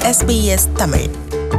SBS Tamil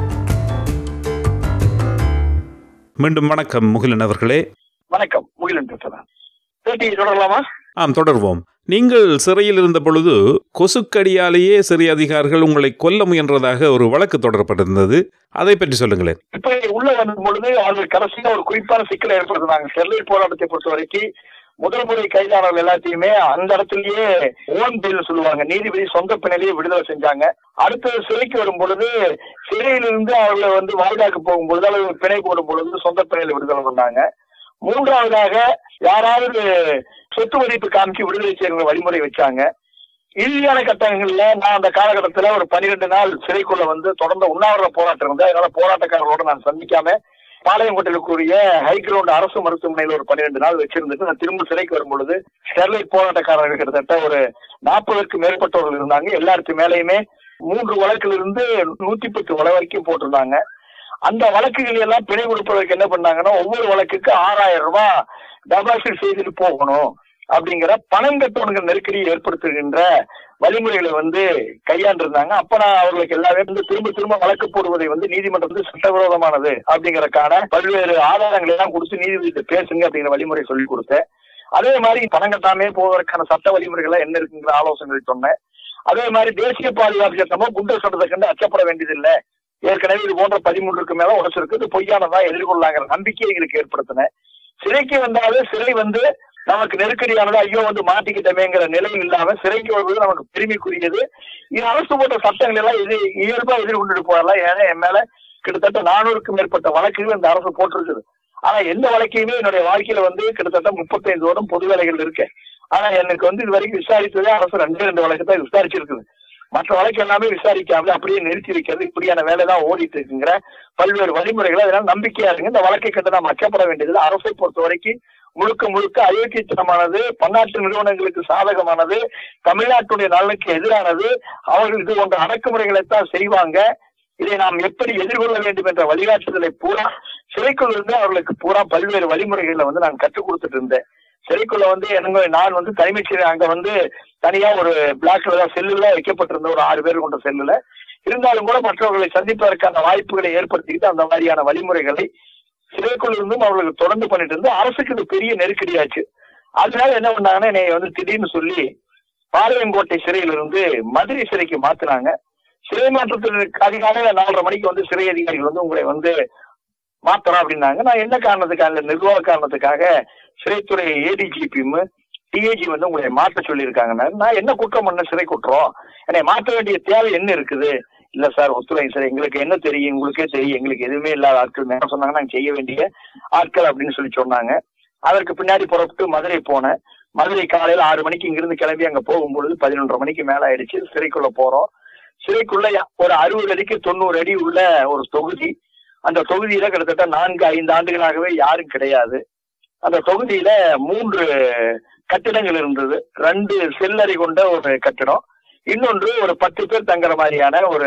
மீண்டும் வணக்கம் முகிலன் அவர்களே வணக்கம் முகிலன் பேசுறேன் பேட்டியை தொடரலாமா ஆம் தொடர்வோம் நீங்கள் சிறையில் இருந்த பொழுது கொசுக்கடியாலேயே சிறை அதிகாரிகள் உங்களை கொல்ல முயன்றதாக ஒரு வழக்கு தொடரப்பட்டிருந்தது அதை பற்றி சொல்லுங்களேன் இப்ப உள்ள வந்த பொழுது அவர்கள் கடைசியா ஒரு குறிப்பான சிக்கலை ஏற்படுத்தினாங்க ஸ்டெர்லைட் போராட்டத்தை பொறுத்த வரைக்கும் முதல் முறை கைதானவர்கள் எல்லாத்தையுமே அந்த இடத்துலயே ஓன் பெயில் சொல்லுவாங்க நீதிபதி சொந்த பிணையிலேயே விடுதலை செஞ்சாங்க அடுத்தது சிறைக்கு வரும் பொழுது சிறையிலிருந்து அவர்களை வந்து வாய்தாக்கு போகும் பொழுது அல்லது பிணை போடும் பொழுது சொந்த பிணையில விடுதலை பண்ணாங்க மூன்றாவதாக யாராவது சொத்து மதிப்பு காமிச்சு விடுதலை செய்யற வழிமுறை வச்சாங்க இறுதியான கட்டங்கள்ல நான் அந்த காலகட்டத்துல ஒரு பன்னிரெண்டு நாள் சிறைக்குள்ள வந்து தொடர்ந்து உண்ணாவிரத போராட்டம் இருந்தது அதனால போராட்டக்காரர்களோட நான் சந்திக்காம பாளையங்கோட்டையில் இருக்கக்கூடிய ஹைகிரவுண்ட் அரசு மருத்துவமனையில் ஒரு பன்னிரெண்டு நாள் வச்சிருந்துட்டு நான் திரும்ப சிறைக்கு வரும் பொழுது ஸ்டெர்லைட் போராட்டக்காரர்கள் கிட்டத்தட்ட ஒரு நாற்பதற்கு மேற்பட்டவர்கள் இருந்தாங்க எல்லாருக்கு மேலேயுமே மூன்று வழக்குல இருந்து நூத்தி பத்து வலை வரைக்கும் போட்டிருந்தாங்க அந்த வழக்குகள் எல்லாம் பிணை கொடுப்பதற்கு என்ன பண்ணாங்கன்னா ஒவ்வொரு வழக்குக்கு ஆறாயிரம் ரூபாய் டெபாசிட் செய்துட்டு போகணும் அப்படிங்கிற பணம் கட்டணுங்கிற நெருக்கடியை ஏற்படுத்துகின்ற வழிமுறைகளை வந்து கையாண்டிருந்தாங்க அப்ப நான் அவர்களுக்கு எல்லாமே வந்து திரும்ப திரும்ப வழக்கு போடுவதை வந்து நீதிமன்றம் வந்து சட்டவிரோதமானது அப்படிங்கறக்கான பல்வேறு ஆதாரங்களை எல்லாம் கொடுத்து நீதிபதி பேசுங்க அப்படிங்கிற வழிமுறை சொல்லி கொடுத்தேன் அதே மாதிரி பணம் கட்டாமே போவதற்கான சட்ட வழிமுறைகள் என்ன இருக்குங்கிற ஆலோசனைகள் சொன்னேன் அதே மாதிரி தேசிய பாதுகாப்பு சட்டமோ குண்டர் சட்டத்தை கண்டு அச்சப்பட வேண்டியதில்லை ஏற்கனவே இது போன்ற பதிமூன்றுக்கு மேல உடச்சிருக்கு இது பொய்யானதா எதிர்கொள்ளாங்கிற நம்பிக்கையை எங்களுக்கு ஏற்படுத்தினேன் சிறைக்கு வந்தாலும் சிறை வந்து நமக்கு நெருக்கடியானது ஐயோ வந்து மாட்டிக்கிட்டமேங்கிற நிலை இல்லாம சிறைக்கு வருவது நமக்கு பெருமைக்குரியது இது அரசு போட்ட சட்டங்கள் எல்லாம் இது இயல்பா எதிர்கொண்டுட்டு போகலாம் ஏன்னா என் மேல கிட்டத்தட்ட நானூறுக்கும் மேற்பட்ட வழக்குகள் இந்த அரசு போட்டிருக்குது ஆனா எந்த வழக்கையுமே என்னுடைய வாழ்க்கையில வந்து கிட்டத்தட்ட முப்பத்தைந்து வருடம் பொது வேலைகள் இருக்கு ஆனா எனக்கு வந்து இது வரைக்கும் விசாரித்ததே அரசு ரெண்டு ரெண்டு வழக்கு தான் விசாரிச்சிருக்குது மற்ற வழக்கு எல்லாமே விசாரிக்காம அப்படியே நிறுத்தி வைக்கிறது இப்படியான வேலை தான் ஓடிட்டு இருக்குங்கிற பல்வேறு வழிமுறைகள் அதனால நம்பிக்கையா இருங்க இந்த வழக்கை கண்டு நாம் அச்சப்பட வேண்டியது அரசை பொறுத்த வரைக்கும் முழுக்க முழுக்க அயோக்கியத்தனமானது பன்னாட்டு நிறுவனங்களுக்கு சாதகமானது தமிழ்நாட்டுடைய நலனுக்கு எதிரானது அவர்கள் இது போன்ற அடக்குமுறைகளைத்தான் செய்வாங்க இதை நாம் எப்படி எதிர்கொள்ள வேண்டும் என்ற வழிகாட்டுதலை பூரா சிறைக்குள் இருந்து அவர்களுக்கு பூரா பல்வேறு வழிமுறைகளை வந்து நான் கற்றுக் கொடுத்துட்டு இருந்தேன் சிறைக்குள்ள வந்து எனக்கு நான் வந்து தலைமைச் சிறை அங்க வந்து தனியா ஒரு பிளாக்ல தான் செல்லுல வைக்கப்பட்டிருந்த ஒரு ஆறு பேர் கொண்ட செல்லுல இருந்தாலும் கூட மற்றவர்களை சந்திப்பதற்கான வாய்ப்புகளை ஏற்படுத்திக்கிட்டு அந்த மாதிரியான வழிமுறைகளை சிறைக்குள் இருந்தும் அவர்களுக்கு தொடர்ந்து பண்ணிட்டு இருந்து அரசுக்கு இது பெரிய நெருக்கடியாச்சு அதனால என்ன பண்ணாங்கன்னா என்னை வந்து திடீர்னு சொல்லி பாளையங்கோட்டை சிறையில இருந்து மதுரை சிறைக்கு மாத்துனாங்க சிறை மாற்றத்திற்கு அதிகாலையில நாலரை மணிக்கு வந்து சிறை அதிகாரிகள் வந்து உங்களை வந்து மாத்துறோம் அப்படின்னாங்க நான் என்ன காரணத்துக்காக நிர்வாக காரணத்துக்காக சிறைத்துறை ஏடிஜிபியும் டிஏஜி வந்து உங்களை மாற்ற சொல்லியிருக்காங்க நான் என்ன குற்றம் பண்ண சிறை குற்றம் என்னை மாற்ற வேண்டிய தேவை என்ன இருக்குது இல்ல சார் ஒத்துழைங்க சார் எங்களுக்கு என்ன தெரியும் உங்களுக்கே தெரியும் எங்களுக்கு எதுவுமே இல்லாத ஆட்கள் என்ன சொன்னாங்க நாங்க செய்ய வேண்டிய ஆட்கள் அப்படின்னு சொல்லி சொன்னாங்க அதற்கு பின்னாடி புறப்பட்டு மதுரை போனேன் மதுரை காலையில ஆறு மணிக்கு இங்கிருந்து கிளம்பி அங்க போகும்பொழுது பதினொன்றரை மணிக்கு மேல ஆயிடுச்சு சிறைக்குள்ள போறோம் சிறைக்குள்ள ஒரு அறுபது அடிக்கு தொண்ணூறு அடி உள்ள ஒரு தொகுதி அந்த தொகுதியில கிட்டத்தட்ட நான்கு ஐந்து ஆண்டுகளாகவே யாரும் கிடையாது அந்த தொகுதியில மூன்று கட்டிடங்கள் இருந்தது ரெண்டு செல்லறை கொண்ட ஒரு கட்டிடம் இன்னொன்று ஒரு பத்து பேர் தங்குற மாதிரியான ஒரு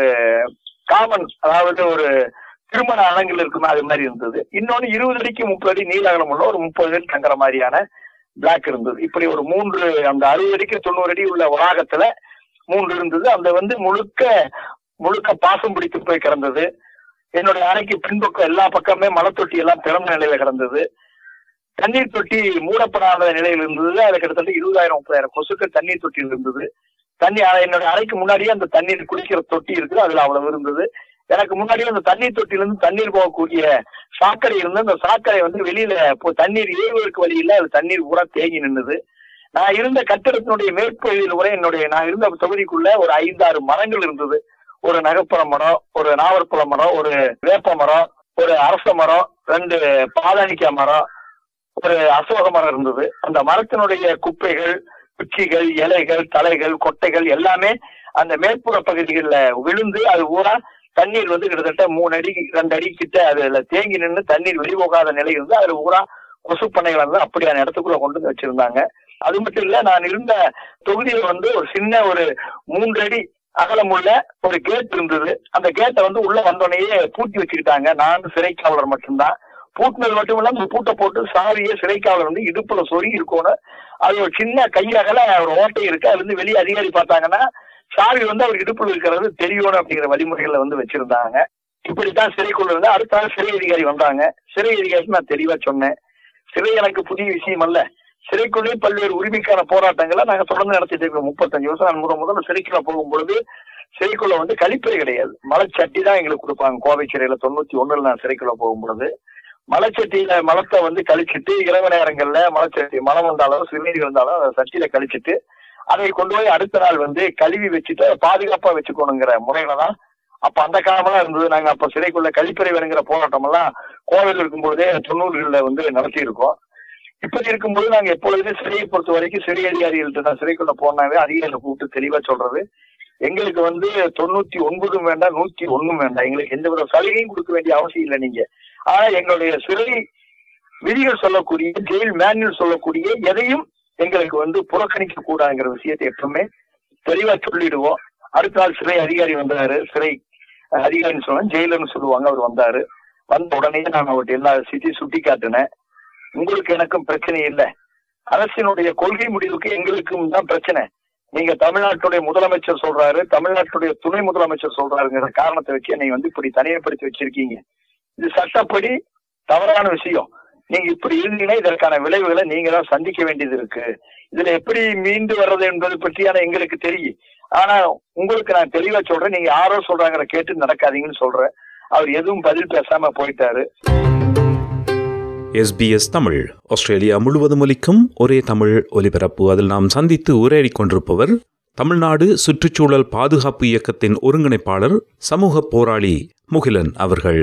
காமன் அதாவது ஒரு திருமண அரங்கில் இருக்குமா அது மாதிரி இருந்தது இன்னொன்னு இருபது அடிக்கு முப்பது அடி நீள அகலம் உள்ள ஒரு முப்பது பேர் தங்குற மாதிரியான பிளாக் இருந்தது இப்படி ஒரு மூன்று அந்த அறுபது அடிக்கு தொண்ணூறு அடி உள்ள வளாகத்துல மூன்று இருந்தது அந்த வந்து முழுக்க முழுக்க பாசம் பிடித்து போய் கிடந்தது என்னுடைய அறைக்கு பின்பக்கம் எல்லா பக்கமே மலத்தொட்டி எல்லாம் திறந்த நிலையில கிடந்தது தண்ணீர் தொட்டி மூடப்படாத நிலையில் இருந்தது அதுல கிட்டத்தட்ட இருபதாயிரம் முப்பதாயிரம் கொசுக்கள் தண்ணீர் தொட்டியில் இருந்தது தண்ணி என்னுடைய அறைக்கு முன்னாடியே அந்த தண்ணீர் குடிக்கிற தொட்டி இருக்குது அதுல அவ்வளவு இருந்தது எனக்கு முன்னாடியே அந்த தண்ணீர் தொட்டிலிருந்து தண்ணீர் போகக்கூடிய சாக்கடை இருந்து அந்த சாக்கடை வந்து வெளியில தண்ணீர் ஏறுவதற்கு வழி இல்லை அது தண்ணீர் பூரா தேங்கி நின்றுது நான் இருந்த கட்டிடத்தினுடைய மேற்பகுதியில் கூட என்னுடைய நான் இருந்த தொகுதிக்குள்ள ஒரு ஐந்தாறு மரங்கள் இருந்தது ஒரு நகப்பழ மரம் ஒரு நாவற்பழ மரம் ஒரு வேப்ப மரம் ஒரு அரச மரம் ரெண்டு பாதாணிக்கா மரம் ஒரு அசோக மரம் இருந்தது அந்த மரத்தினுடைய குப்பைகள் குச்சிகள் இலைகள் தலைகள் கொட்டைகள் எல்லாமே அந்த மேற்புற பகுதிகளில் விழுந்து அது ஊரா தண்ணீர் வந்து கிட்டத்தட்ட மூணு அடி ரெண்டு அடி கிட்ட அதுல தேங்கி நின்று தண்ணீர் வெளிபோகாத நிலை இருந்து அதுல ஊரா கொசு பண்ணைகள் வந்து அப்படியான இடத்துக்குள்ள கொண்டு வந்து வச்சிருந்தாங்க அது மட்டும் இல்ல நான் இருந்த தொகுதியில வந்து ஒரு சின்ன ஒரு மூன்று அடி அகலமுள்ள ஒரு கேட் இருந்தது அந்த கேட்டை வந்து உள்ள வந்தோடனேயே பூட்டி வச்சுக்கிட்டாங்க நான் சிறை காவலர் மட்டும்தான் பூட்டினது மட்டும் இல்லாம இந்த பூட்டை போட்டு சாவியை சிறைக்காவலர் வந்து இடுப்புல சொருகி இருக்கணும் அது ஒரு சின்ன கையகல ஒரு ஓட்டை இருக்கு அது வந்து வெளியே அதிகாரி பார்த்தாங்கன்னா சாவி வந்து அவர் இடுப்புல இருக்கிறது தெரியணும் அப்படிங்கிற வழிமுறைகளை வந்து வச்சிருந்தாங்க இப்படித்தான் சிறைக்குள்ள இருந்தா அடுத்த நாள் சிறை அதிகாரி வந்தாங்க சிறை அதிகாரி நான் தெளிவா சொன்னேன் சிறை எனக்கு புதிய விஷயம் அல்ல சிறைக்குள்ளேயும் பல்வேறு உரிமைக்கான போராட்டங்களை நாங்க தொடர்ந்து நடத்திட்டு இருக்கோம் முப்பத்தஞ்சு வருஷம் நான் முதல் முதல்ல சிறைக்குள்ள போகும்பொழுது சிறைக்குள்ள வந்து கழிப்பறை கிடையாது மலைச்சட்டி தான் எங்களுக்கு கொடுப்பாங்க கோவை சிறையில தொண்ணூத்தி ஒண்ணுல நான் சிறைக்குள்ள போகும்பொழுது மலைச்சட்டியில மலத்தை வந்து கழிச்சிட்டு இரவு நேரங்கள்ல மலைச்சட்டி மலம் வந்தாலும் சிறுநீர் வந்தாலும் அதை சட்டியில கழிச்சிட்டு அதை கொண்டு போய் அடுத்த நாள் வந்து கழுவி வச்சுட்டு அதை பாதுகாப்பா வச்சுக்கணுங்கிற முறையில தான் அப்ப அந்த காலமெல்லாம் இருந்தது நாங்க அப்ப சிறைக்குள்ள கழிப்பறை வேணுங்கிற போராட்டம் எல்லாம் கோவில் இருக்கும்பொழுதே தொண்ணூறுகள்ல வந்து நடத்தி இருக்கோம் இப்படி இருக்கும்போது நாங்க எப்பொழுதுமே சிறையை பொறுத்த வரைக்கும் சிறை அதிகாரிகள்ட்ட நான் சிறைக்குள்ள போனாவே அதிகாரிகளை கூப்பிட்டு தெளிவா சொல்றது எங்களுக்கு வந்து தொண்ணூத்தி ஒன்பதும் வேண்டாம் நூத்தி ஒண்ணும் வேண்டாம் எங்களுக்கு எந்த வித சலுகையும் கொடுக்க வேண்டிய அவசியம் இல்லை நீங்க ஆனா எங்களுடைய சிறை விதிகள் சொல்லக்கூடிய ஜெயில் மேனுவல் சொல்லக்கூடிய எதையும் எங்களுக்கு வந்து புறக்கணிக்க கூடாதுங்கிற விஷயத்தை எப்பவுமே தெளிவா சொல்லிடுவோம் அடுத்த நாள் சிறை அதிகாரி வந்தாரு சிறை அதிகாரின்னு சொன்னா ஜெயிலர்னு சொல்லுவாங்க அவர் வந்தாரு வந்த உடனே நான் அவர்கிட்ட எல்லா விஷயத்தையும் சுட்டி காட்டினேன் உங்களுக்கு எனக்கும் பிரச்சனை இல்லை அரசினுடைய கொள்கை முடிவுக்கு எங்களுக்கும் தான் பிரச்சனை நீங்க தமிழ்நாட்டுடைய முதலமைச்சர் சொல்றாரு தமிழ்நாட்டுடைய துணை முதலமைச்சர் சொல்றாருங்கிற காரணத்தை வச்சு என்னை வந்து இப்படி தனிமைப்படுத்தி வச்சிருக்கீங்க இது சட்டப்படி தவறான விஷயம் நீங்க இப்படி இருந்தீங்கன்னா இதற்கான விளைவுகளை நீங்க தான் சந்திக்க வேண்டியது இருக்கு இதுல எப்படி மீண்டு வர்றது என்பது பற்றியான எங்களுக்கு தெரியும் ஆனா உங்களுக்கு நான் தெளிவா சொல்றேன் நீங்க யாரோ சொல்றாங்கிற கேட்டு நடக்காதீங்கன்னு சொல்றேன் அவர் எதுவும் பதில் பேசாம போயிட்டாரு எஸ்பிஎஸ் தமிழ் ஆஸ்திரேலியா முழுவதும் ஒலிக்கும் ஒரே தமிழ் ஒலிபரப்பு அதில் நாம் சந்தித்து உரையாடி கொண்டிருப்பவர் தமிழ்நாடு சுற்றுச்சூழல் பாதுகாப்பு இயக்கத்தின் ஒருங்கிணைப்பாளர் சமூக போராளி முகிலன் அவர்கள்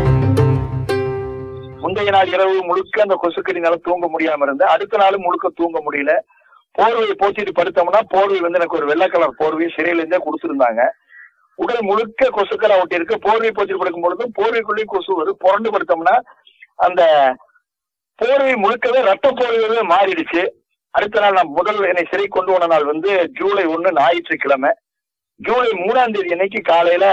முந்தைய நாள் இரவு முழுக்க அந்த கொசுக்கடினால தூங்க முடியாம இருந்தேன் அடுத்த நாளும் முழுக்க தூங்க முடியல போர்வையை போத்திட்டு படுத்தோம்னா போர்வை வந்து எனக்கு ஒரு வெள்ளை கலர் போர்வை சிறையில இருந்தே கொடுத்துருந்தாங்க உடல் முழுக்க கொசுக்களை ஒட்டி இருக்கு போர்வை போத்திட்டு படுக்கும் பொழுது போர்வைக்குள்ளேயும் கொசு வரும் புரண்டு படுத்தோம்னா அந்த போர்வை முழுக்கவே ரத்த போர்வையாவே மாறிடுச்சு அடுத்த நாள் நான் முதல் என்னை சிறை கொண்டு போன நாள் வந்து ஜூலை ஒண்ணு ஞாயிற்றுக்கிழமை ஜூலை மூணாம் தேதி அன்னைக்கு காலையில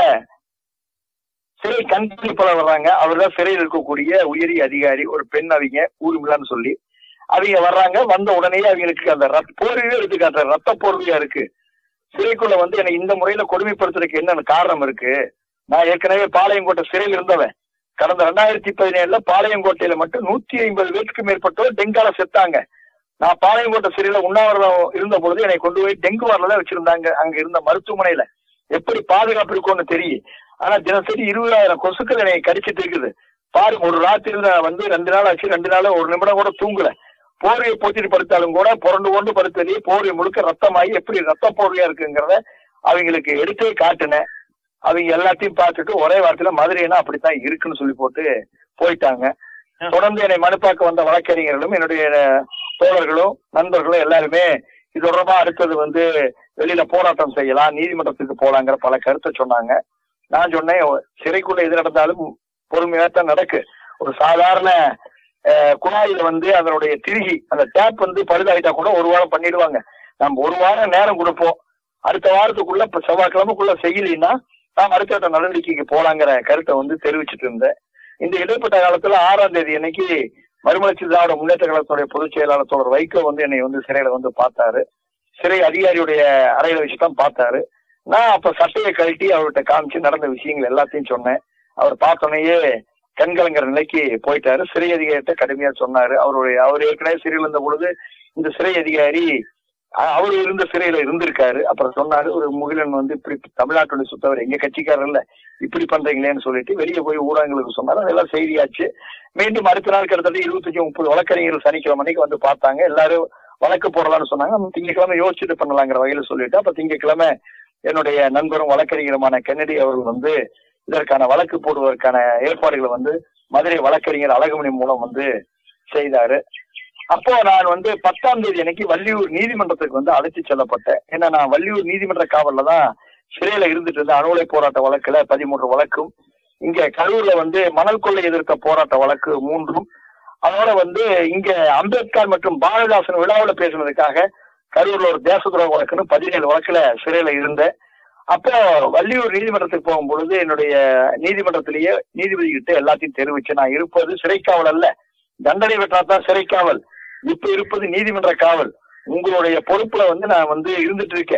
சிறை கண்காணிப்பாளர் வர்றாங்க அவர் தான் சிறையில் இருக்கக்கூடிய உயரிய அதிகாரி ஒரு பெண் அவங்க ஊருமில்லான்னு சொல்லி அவங்க வர்றாங்க வந்த உடனே அவங்களுக்கு அந்த ரத்த போர்வையே எடுத்து காட்டுற ரத்த போர்வையா இருக்கு சிறைக்குள்ள வந்து எனக்கு இந்த முறையில கொடுமைப்படுத்துறதுக்கு என்னென்ன காரணம் இருக்கு நான் ஏற்கனவே பாளையங்கோட்டை சிறையில் இருந்தவன் கடந்த ரெண்டாயிரத்தி பதினேழுல பாளையங்கோட்டையில மட்டும் நூத்தி ஐம்பது பேருக்கு மேற்பட்டோர் டெங்கால செத்தாங்க நான் பாளையங்கோட்டை சிறையில உண்ணாவிரதம் இருந்த பொழுது என்னை கொண்டு போய் டெங்கு வாரில தான் வச்சிருந்தாங்க அங்க இருந்த மருத்துவமனையில எப்படி பாதுகாப்பு இருக்கும்னு தெரியும் ஆனா தினசரி இருபதாயிரம் கொசுக்கள் என்னை கடிச்சிட்டு இருக்குது பாருங்க ஒரு ராத்திரில நான் வந்து ரெண்டு நாள் ஆச்சு ரெண்டு நாள் ஒரு நிமிடம் கூட தூங்கல போர்வையை போத்திட்டு படுத்தாலும் கூட புரண்டு கொண்டு படுத்ததே போர்வை முழுக்க ரத்தமாகி எப்படி ரத்த போர்வையா இருக்குங்கிறத அவங்களுக்கு எடுத்தே காட்டினேன் அவங்க எல்லாத்தையும் பார்த்துட்டு ஒரே வாரத்துல மதுரைனா அப்படித்தான் இருக்குன்னு சொல்லி போட்டு போயிட்டாங்க தொடர்ந்து என்னை மனுப்பாக்க வந்த வழக்கறிஞர்களும் என்னுடைய தோழர்களும் நண்பர்களும் எல்லாருமே இது தொடர்பா அடுத்தது வந்து வெளியில போராட்டம் செய்யலாம் நீதிமன்றத்துக்கு போலாங்கிற பல கருத்தை சொன்னாங்க நான் சொன்னேன் சிறைக்குள்ள எது நடந்தாலும் பொறுமையா தான் நடக்கு ஒரு சாதாரண அஹ், குழாயில வந்து அதனுடைய திருகி அந்த டேப் வந்து பழுதாயிட்டா கூட ஒரு வாரம் பண்ணிடுவாங்க நம்ம ஒரு வாரம் நேரம் கொடுப்போம் அடுத்த வாரத்துக்குள்ள இப்ப செவ்வாய்க்கிழமைக்குள்ள செய்யலைன்னா நாம் அடுத்த கட்ட நடவடிக்கைக்கு போலாங்கிற கருத்தை வந்து தெரிவிச்சிட்டு இருந்தேன் இந்த இடைப்பட்ட காலத்துல ஆறாம் தேதி அன்னைக்கு மறுமலர்ச்சி திராவிட முன்னேற்ற கழகத்துடைய பொதுச் செயலாளர் தோழர் வைகோ வந்து என்னை வந்து சிறையில வந்து பார்த்தாரு சிறை அதிகாரியுடைய அறையில வச்சு தான் பார்த்தாரு நான் அப்ப சட்டையை கழட்டி அவர்கிட்ட காமிச்சு நடந்த விஷயங்கள் எல்லாத்தையும் சொன்னேன் அவர் பார்த்தோன்னேயே கண்கலங்கிற நிலைக்கு போயிட்டாரு சிறை அதிகாரிட்ட கடுமையா சொன்னாரு அவருடைய அவர் ஏற்கனவே சிறையில் இருந்த பொழுது இந்த சிறை அதிகாரி அ- அவர் இருந்த சிறையில இருந்திருக்காரு அப்புறம் சொன்னாரு ஒரு முகிலன் வந்து இப்படி தமிழ்நாட்டுடைய சுத்தவர் எங்க கட்சிக்காரர் இல்ல இப்படி பண்றீங்களேன்னு சொல்லிட்டு வெளியே போய் ஊடகங்களுக்கு சொன்னாரு அதெல்லாம் செய்தியாச்சு மீண்டும் அடுத்த நாள் கிட்டத்தட்ட இருபத்தஞ்சு முப்பது வழக்கறிஞர்கள் சனிக்கிழமை அன்னைக்கு வந்து பார்த்தாங்க எல்லாரும் வழக்கு போடலாம்னு சொன்னாங்க நம்ம திங்கக்கிழமை யோசிச்சுட்டு பண்ணலாங்கிற வகையில சொல்லிட்டு அப்ப திங்கக்கிழமை என்னுடைய நண்பரும் வழக்கறிஞருமான கென்னடி அவர்கள் வந்து இதற்கான வழக்கு போடுவதற்கான ஏற்பாடுகளை வந்து மதுரை வழக்கறிஞர் அழகுமணி மூலம் வந்து செய்தாரு அப்போ நான் வந்து பத்தாம் தேதி அன்னைக்கு வள்ளியூர் நீதிமன்றத்துக்கு வந்து அழைத்து செல்லப்பட்டேன் ஏன்னா நான் வள்ளியூர் நீதிமன்ற காவல்ல தான் சிறையில இருந்துட்டு இருந்த அணுலை போராட்ட வழக்குல பதிமூன்று வழக்கும் இங்க கரூர்ல வந்து மணல் கொள்ளை எதிர்த்த போராட்ட வழக்கு மூன்றும் அதோட வந்து இங்க அம்பேத்கர் மற்றும் பாரதிதாசன் விழாவில் பேசுனதுக்காக கரூர்ல ஒரு தேச துரோக வழக்குன்னு பதினேழு வழக்குல சிறையில இருந்தேன் அப்போ வள்ளியூர் நீதிமன்றத்துக்கு போகும் பொழுது என்னுடைய நீதிமன்றத்திலேயே நீதிபதி கிட்ட எல்லாத்தையும் தெரிவிச்சு நான் இருப்பது சிறைக்காவல் அல்ல தண்டனை பெற்றாதான் சிறைக்காவல் இப்ப இருப்பது நீதிமன்ற காவல் உங்களுடைய பொறுப்புல வந்து நான் வந்து இருந்துட்டு இருக்கேன்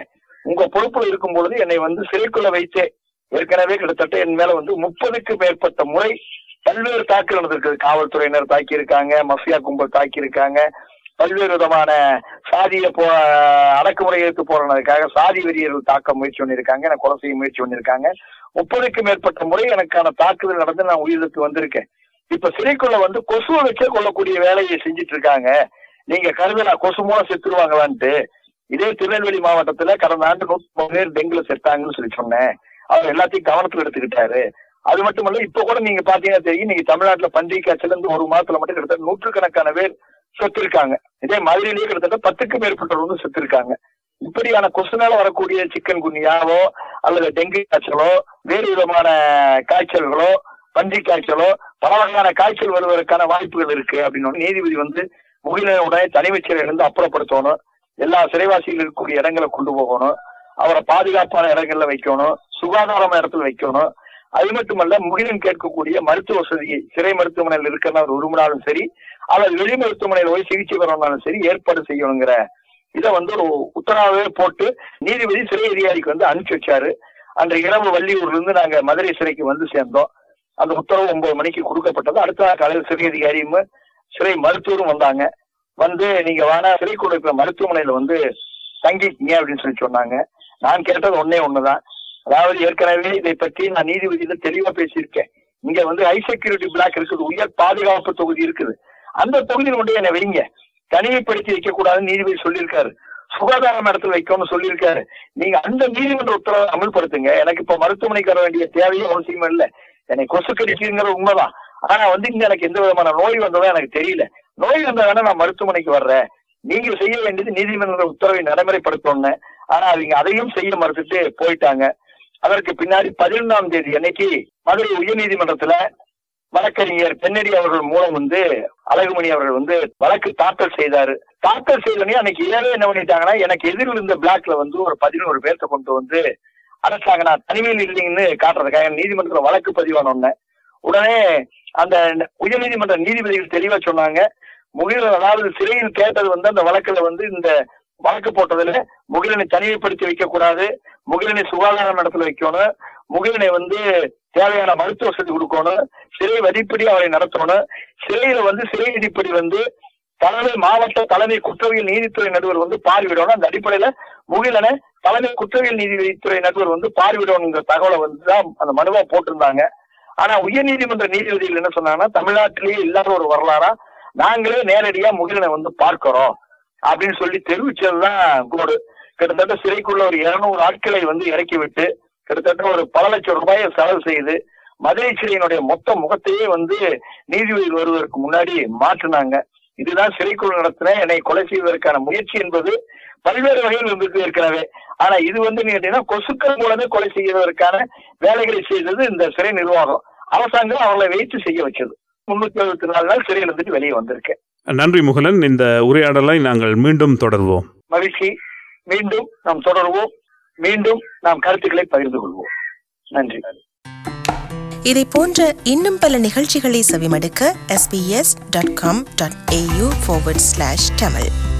உங்க பொறுப்புல இருக்கும் பொழுது என்னை வந்து சிறைக்குள்ள வைத்தே ஏற்கனவே கிட்டத்தட்ட என் மேல வந்து முப்பதுக்கு மேற்பட்ட முறை பல்வேறு தாக்குதல் நடந்திருக்குது காவல்துறையினர் தாக்கி இருக்காங்க மஃபியா கும்பல் தாக்கி இருக்காங்க பல்வேறு விதமான சாதிய போ அடக்குமுறை எடுத்து போறதுக்காக சாதி வெறியர்கள் தாக்க முயற்சி பண்ணியிருக்காங்க எனக்கு கொலை செய்ய முயற்சி பண்ணியிருக்காங்க முப்பதுக்கு மேற்பட்ட முறை எனக்கான தாக்குதல் நடந்து நான் உயிருக்கு வந்திருக்கேன் இப்ப சிறைக்குள்ள வந்து கொசுவை வச்சே கொள்ளக்கூடிய வேலையை செஞ்சுட்டு இருக்காங்க நீங்க கருதலாம் கொசு மூலம் செத்துருவாங்களான்ட்டு இதே திருநெல்வேலி மாவட்டத்துல கடந்த ஆண்டு நூத்தி பேர் டெங்குல செத்தாங்கன்னு சொல்லி சொன்னேன் அவர் எல்லாத்தையும் கவனத்துல எடுத்துக்கிட்டாரு அது மட்டும் இல்ல இப்ப கூட நீங்க பாத்தீங்கன்னா தெரியும் நீங்க தமிழ்நாட்டுல பன்றி காய்ச்சல் இருந்து ஒரு மாதத்துல மட்டும் கிட்டத்தட்ட நூற்றுக்கணக்கான பேர் செத்துருக்காங்க இதே மதுரையிலேயே கிட்டத்தட்ட பத்துக்கு மேற்பட்டவர் வந்து செத்துருக்காங்க இப்படியான கொசுனால வரக்கூடிய சிக்கன் குனியாவோ அல்லது டெங்கு காய்ச்சலோ வேறு விதமான காய்ச்சல்களோ பன்றி காய்ச்சலோ பல வகையான காய்ச்சல் வருவதற்கான வாய்ப்புகள் இருக்கு அப்படின்னு நீதிபதி வந்து முகிலனுடைய தனிமைச் சிறையிலிருந்து அப்புறப்படுத்தணும் எல்லா சிறைவாசிகள் இருக்கக்கூடிய இடங்களை கொண்டு போகணும் அவரை பாதுகாப்பான இடங்கள்ல வைக்கணும் சுகாதாரமான இடத்துல வைக்கணும் அது மட்டுமல்ல முகிலன் கேட்கக்கூடிய மருத்துவ வசதியை சிறை மருத்துவமனையில் இருக்கிற அவர் விரும்பினாலும் சரி அல்லது வெளி மருத்துவமனையில் போய் சிகிச்சை பெறணும்னாலும் சரி ஏற்பாடு செய்யணுங்கிற இதை வந்து ஒரு உத்தரவாகவே போட்டு நீதிபதி சிறை அதிகாரிக்கு வந்து அனுப்பிச்சு வச்சாரு அன்று இரவு வள்ளியூர்ல இருந்து நாங்க மதுரை சிறைக்கு வந்து சேர்ந்தோம் அந்த உத்தரவு ஒன்பது மணிக்கு கொடுக்கப்பட்டது அடுத்த நாள் காலையில் சிறை அதிகாரியும் சிறை மருத்துவரும் வந்தாங்க வந்து நீங்க வேணா சிறை கொடுக்கிற மருத்துவமனையில வந்து தங்கிக்கீங்க அப்படின்னு சொல்லி சொன்னாங்க நான் கேட்டது ஒன்னே ஒண்ணுதான் அதாவது ஏற்கனவே இதை பற்றி நான் நீதிபதியில தெளிவா பேசியிருக்கேன் இங்க வந்து ஹை செக்யூரிட்டி பிளாக் இருக்குது உயர் பாதுகாப்பு தொகுதி இருக்குது அந்த தொகுதியில் மட்டும் என்னை வைங்க தனிமைப்படுத்தி வைக்க கூடாதுன்னு நீதிபதி சொல்லியிருக்காரு சுகாதாரம் இடத்துல வைக்கணும்னு சொல்லியிருக்காரு நீங்க அந்த நீதிமன்ற உத்தரவை அமல்படுத்துங்க எனக்கு இப்ப மருத்துவமனைக்கு வர வேண்டிய தேவையும் அவசியமும் இல்லை என்னை கொசு கடிச்சுங்கிற உண்மைதான் ஆனா வந்து இங்க எனக்கு எந்த விதமான நோய் வந்ததும் எனக்கு தெரியல நோய் வந்தா வேணா நான் மருத்துவமனைக்கு வர்றேன் நீங்க செய்ய வேண்டியது நீதிமன்ற உத்தரவை நடைமுறைப்படுத்தணும்னு ஆனா அவங்க அதையும் செய்ய மறுத்துட்டு போயிட்டாங்க அதற்கு பின்னாடி பதினொன்றாம் தேதி அன்னைக்கு மதுரை உயர்நீதிமன்றத்துல வழக்கறிஞர் பெண்ணடி அவர்கள் மூலம் வந்து அழகுமணி அவர்கள் வந்து வழக்கு தாக்கல் செய்தாரு தாக்கல் செய்தோடனே அன்னைக்கு இரவே என்ன பண்ணிட்டாங்கன்னா எனக்கு எதிரில் இருந்த பிளாக்ல வந்து ஒரு பதினோரு பேர்த்த கொண்டு வந்து அடைச்சாங்க நான் தனிமையில் இல்லைங்கன்னு காட்டுறதுக்காக நீதிமன்றத்துல வழக்கு பதிவான உடனே உடனே அந்த உயர்நீதிமன்ற நீதிபதிகள் தெளிவா சொன்னாங்க முகிலன் அதாவது சிறையில் கேட்டது வந்து அந்த வழக்குல வந்து இந்த வழக்கு போட்டதுல முகிலனை தனிமைப்படுத்தி வைக்க கூடாது முகிலனை சுகாதார இடத்துல வைக்கணும் முகிலனை வந்து தேவையான மருத்துவ வசதி கொடுக்கணும் சிறை வதிப்படி அவரை நடத்தணும் சிறையில வந்து சிறை விதிப்படி வந்து தலைமை மாவட்ட தலைமை குற்றவியல் நீதித்துறை நடுவர் வந்து பார்வையிடணும் அந்த அடிப்படையில முகிலனை தலைமை குற்றவியல் நீதித்துறை நடுவர் வந்து பார்வையிடணுங்கிற தகவலை வந்து தான் அந்த மனுவா போட்டிருந்தாங்க ஆனா உயர்நீதிமன்ற நீதிபதிகள் என்ன சொன்னாங்கன்னா தமிழ்நாட்டிலேயே இல்லாத ஒரு வரலாறா நாங்களே நேரடியா முகிலனை வந்து பார்க்கிறோம் அப்படின்னு சொல்லி தெரிவிச்சதுதான் கோடு கிட்டத்தட்ட சிறைக்குள்ள ஒரு இருநூறு ஆட்களை வந்து இறக்கி விட்டு கிட்டத்தட்ட ஒரு பல லட்சம் ரூபாயை செலவு செய்து மதுரை சிறையினுடைய மொத்த முகத்தையே வந்து நீதிபதிகள் வருவதற்கு முன்னாடி மாற்றினாங்க இதுதான் சிறைக்குழு நடத்தின என்னை கொலை செய்வதற்கான முயற்சி என்பது பல்வேறு வகையில் இருந்திருக்கு ஏற்கனவே ஆனா இது வந்து நீங்க கேட்டீங்கன்னா கொசுக்கள் மூலமே கொலை செய்வதற்கான வேலைகளை செய்தது இந்த சிறை நிர்வாகம் அரசாங்கம் அவங்களை வைத்து செய்ய வச்சது முன்னூத்தி எழுபத்தி நாலு நாள் சிறையில் இருந்துட்டு வெளியே வந்திருக்கேன் நன்றி முகலன் இந்த உரையாடலை நாங்கள் மீண்டும் தொடர்வோம் மகிழ்ச்சி மீண்டும் நாம் தொடர்வோம் மீண்டும் நாம் கருத்துக்களை பகிர்ந்து கொள்வோம் நன்றி இதை போன்ற இன்னும் பல நிகழ்ச்சிகளை செவிமடுக்க sbs.com.au forward slash tamil